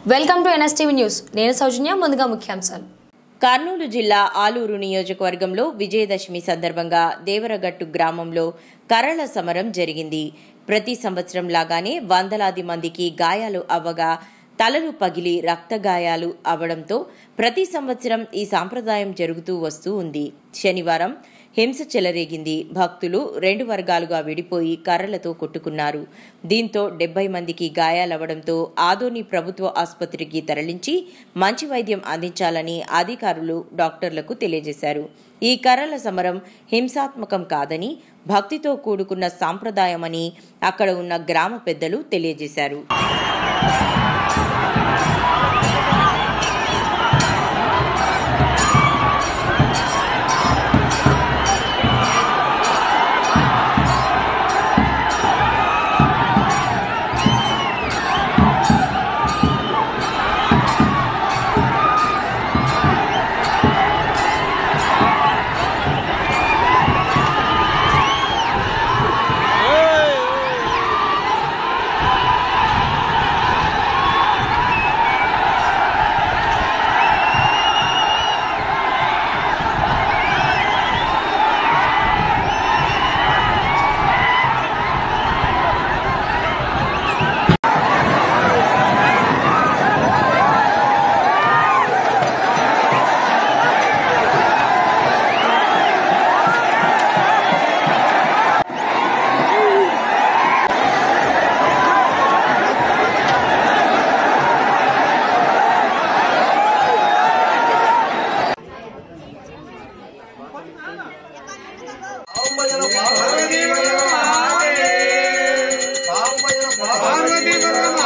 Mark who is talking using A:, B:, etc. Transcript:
A: welcome to NSTV news నేను సౌజన్య ముందుగా ముఖ్యాంశాలు
B: కర్నూలు జిల్లా ఆలూరు నియోజకవర్గంలో విజయదశమి సందర్భంగా దేవరగట్టు గ్రామంలో కర్రల సమరం జరిగింది ప్రతి సంవత్సరం లాగానే వందలాది మందికి గాయాలు అవ్వగా తలలు పగిలి రక్త గాయాలు అవ్వడంతో ప్రతి సంవత్సరం ఈ సాంప్రదాయం జరుగుతూ వస్తూ ఉంది శనివారం హింస చెలరేగింది భక్తులు రెండు వర్గాలుగా విడిపోయి కర్రలతో కొట్టుకున్నారు దీంతో డెబ్బై మందికి గాయాలవ్వడంతో ఆదోని ప్రభుత్వ ఆసుపత్రికి తరలించి మంచి వైద్యం అందించాలని అధికారులు డాక్టర్లకు తెలియజేశారు ఈ కర్రల సమరం హింసాత్మకం కాదని భక్తితో కూడుకున్న సాంప్రదాయమని అక్కడ ఉన్న గ్రామ పెద్దలు తెలియజేశారు
C: పార్వతీ